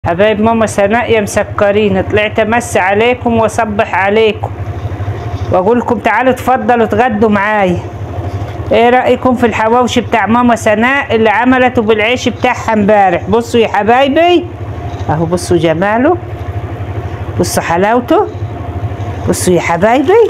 حبايب ماما سناء يا مسكرين طلعت امس عليكم واصبح عليكم واقول لكم تعالوا اتفضلوا اتغدوا معايا ايه رايكم في الحواوشي بتاع ماما سناء اللي عملته بالعيش بتاعها امبارح بصوا يا حبايبي اهو بصوا جماله بصوا حلاوته بصوا يا حبايبي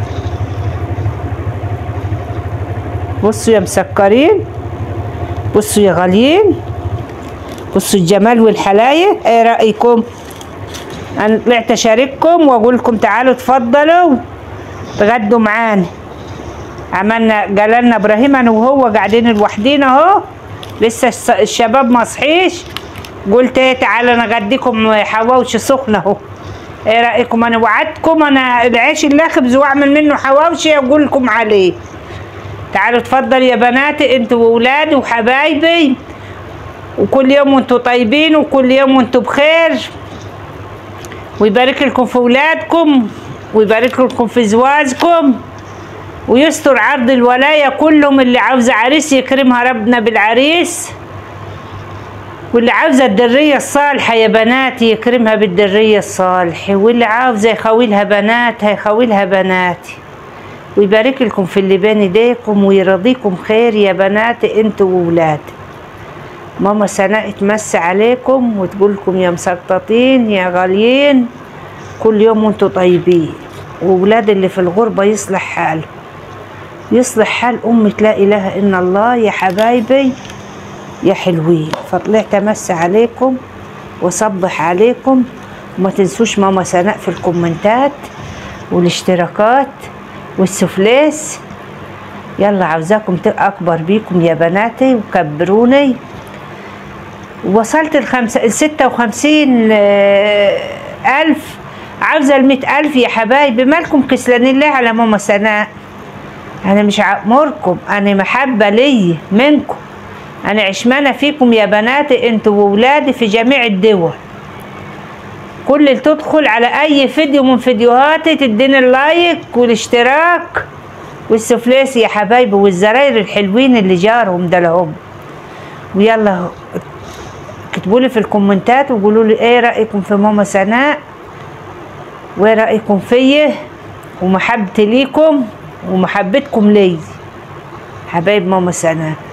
بصوا يا مسكرين بصوا يا غاليين بصوا الجمال والحلاية ايه رأيكم انا طلعت اشارككم واقول لكم تعالوا اتفضلوا تغدوا معانا عملنا جلالنا ابراهيم انا وهو قاعدين لوحدينا اهو لسه الس- الشباب ما صحيش قلت ايه تعالوا انا اغديكم حواوشي سخن اهو ايه رايكم انا وعدتكم انا العيش اللي اخبز واعمل منه حواوشي اقول لكم عليه تعالوا اتفضل يا بناتي انتوا واولادي وحبايبي وكل يوم وانتوا طيبين وكل يوم وانتوا بخير ويبارك لكم في اولادكم ويبارك لكم في زواجكم ويستر عرض الولايه كلهم اللي عاوزه عريس يكرمها ربنا بالعريس واللي عاوزه الدريه الصالحه يا بنات يكرمها بالدريه الصالحه واللي عاوزه يخويلها بنات هيخويلها بناتي ويبارك لكم في اللي بين ايديكم ويرضيكم خير يا بنات انتوا وولاد ماما سناء تمس عليكم وتقول لكم يا مسططين يا غاليين كل يوم وانتوا طيبين وولاد اللي في الغربة يصلح حاله يصلح حال أمة لا إله إلا الله يا حبايبي يا حلوين فطلعت أمس عليكم وصبح عليكم وما تنسوش ماما سناء في الكومنتات والاشتراكات والسفليس يلا عاوزاكم تبقى أكبر بيكم يا بناتي وكبروني وصلت الخمسة الستة وخمسين آه، ألف عاوزة المئة ألف يا حبايبي مالكم كسلانين ليه على ماما سناء أنا مش عأمركم أنا محبة لي منكم أنا عشمانة فيكم يا بناتي انتوا وولادي في جميع الدول كل اللي تدخل على أي فيديو من فيديوهاتي تديني اللايك والاشتراك والسفليس يا حبايبي والزراير الحلوين اللي جارهم ده لهم ويلا اكتبوا لي في الكومنتات وقولوا لي ايه رايكم في ماما سناء وايه رايكم فيا ومحبتي ليكم ومحبتكم لي حبايب ماما سناء